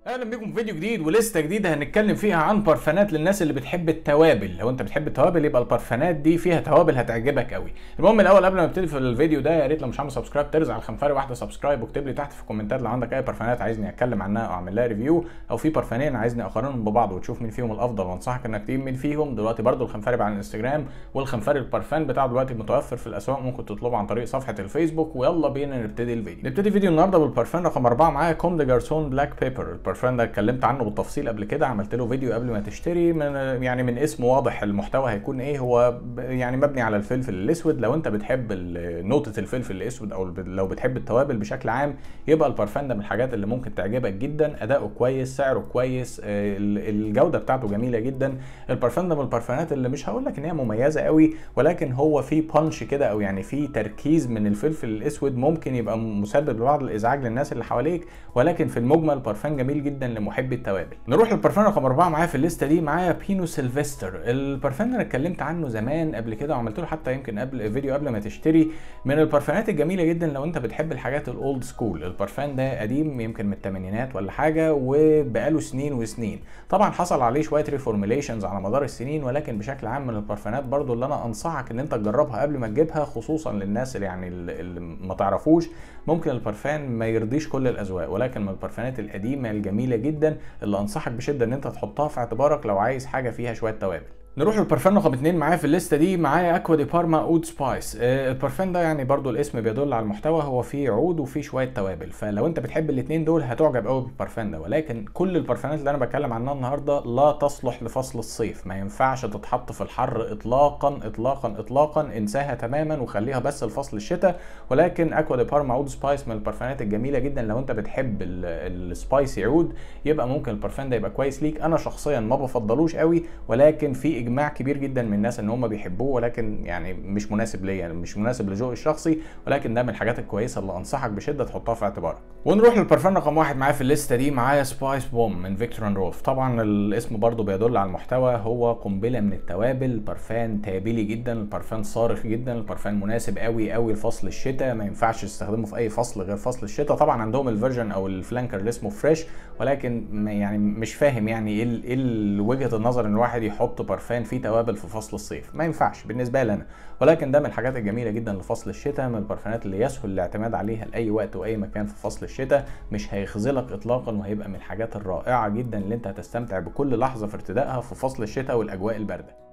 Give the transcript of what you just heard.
اهلا بيكم في فيديو جديد ولسته جديده هنتكلم فيها عن برفانات للناس اللي بتحب التوابل لو انت بتحب التوابل يبقى البرفانات دي فيها توابل هتعجبك قوي المهم الاول قبل ما نبتدي في الفيديو ده يا ريت لو مش عامل سبسكرايب ترزع على الخنفري واحده سبسكرايب واكتب لي تحت في الكومنتات لو عندك اي برفانات عايزني اتكلم عنها او اعمل لها ريفيو او في برفانين عايزني اقارنهم ببعض وتشوف مين فيهم الافضل وانصحك انك تجيب مين فيهم دلوقتي برده الخنفري على الانستجرام والخنفري البرفان بتاعه دلوقتي متوفر في الاسواق ممكن تطلبه عن طريق صفحه الفيسبوك ويلا بينا نبتدي الفيديو نبتدي فيديو النهارده بالبرفان رقم 4 معايا كوم دي جارسون بلاك بيبر البرفان ده اتكلمت عنه بالتفصيل قبل كده عملت له فيديو قبل ما تشتري من يعني من اسمه واضح المحتوى هيكون ايه هو يعني مبني على الفلفل الاسود لو انت بتحب نوتة الفلفل الاسود او لو بتحب التوابل بشكل عام يبقى البرفان ده من الحاجات اللي ممكن تعجبك جدا اداؤه كويس سعره كويس الجوده بتاعته جميله جدا البرفان ده من البرفانات اللي مش هقول لك ان هي مميزه قوي ولكن هو فيه بانش كده او يعني فيه تركيز من الفلفل الاسود ممكن يبقى مسبب لبعض الازعاج للناس اللي حواليك ولكن في المجمل برفان جميل جدا لمحبي التوابل نروح للبرفان رقم أربعة معايا في الليسته دي معايا بينو سيلفستر البرفان انا اتكلمت عنه زمان قبل كده وعملت له حتى يمكن قبل فيديو قبل ما تشتري من البرفانات الجميله جدا لو انت بتحب الحاجات الاولد سكول البرفان ده قديم يمكن من الثمانينات ولا حاجه وبقاله سنين وسنين طبعا حصل عليه شويه ريفورميليشنز على مدار السنين ولكن بشكل عام من البرفانات برضو اللي انا انصحك ان انت تجربها قبل ما تجيبها خصوصا للناس اللي يعني اللي ما تعرفوش ممكن البرفان ما يرضيش كل الاذواق ولكن من البرفانات القديمه الجميله جدا اللي انصحك بشده ان انت تحطها في اعتبارك لو عايز حاجه فيها شويه توابل نروح للبرفان رقم اتنين معايا في الليسته دي معايا اكوا دي بارما اود سبايس آه البرفان ده يعني برضو الاسم بيدل على المحتوى هو فيه عود وفيه شويه توابل فلو انت بتحب الاثنين دول هتعجب قوي بالبرفان ده ولكن كل البرفانات اللي انا بتكلم عنها النهارده لا تصلح لفصل الصيف ما ينفعش تتحط في الحر اطلاقا اطلاقا اطلاقا انساها تماما وخليها بس لفصل الشتاء ولكن اكوا دي بارما اود سبايس من البرفانات الجميله جدا لو انت بتحب السبايسي عود يبقى ممكن البرفان ده يبقى كويس ليك انا شخصيا ما بفضلوش قوي ولكن في اجماع كبير جدا من الناس ان هم بيحبوه ولكن يعني مش مناسب ليا يعني مش مناسب لذوقي الشخصي ولكن ده من الحاجات الكويسه اللي انصحك بشده تحطها في اعتبارك ونروح للبرفان رقم واحد معايا في الليسته دي معايا سبايس بوم من فيكتور اند روف طبعا الاسم برضو بيدل على المحتوى هو قنبله من التوابل برفان تابلي جدا البرفان صارخ جدا البرفان مناسب قوي قوي لفصل الشتاء ما ينفعش تستخدمه في اي فصل غير فصل الشتاء طبعا عندهم الفيرجن او الفلانكر اللي اسمه فريش ولكن يعني مش فاهم يعني ايه ايه وجهه النظر ان الواحد يحط برفان فيه توابل في فصل الصيف ما ينفعش بالنسبه لي انا ولكن ده من الحاجات الجميله جدا لفصل الشتاء من البرفانات اللي يسهل الاعتماد عليها لاي وقت واي مكان في فصل الشتاء مش هيخذلك اطلاقا وهيبقى من الحاجات الرائعه جدا اللي انت هتستمتع بكل لحظه في ارتدائها في فصل الشتاء والاجواء البارده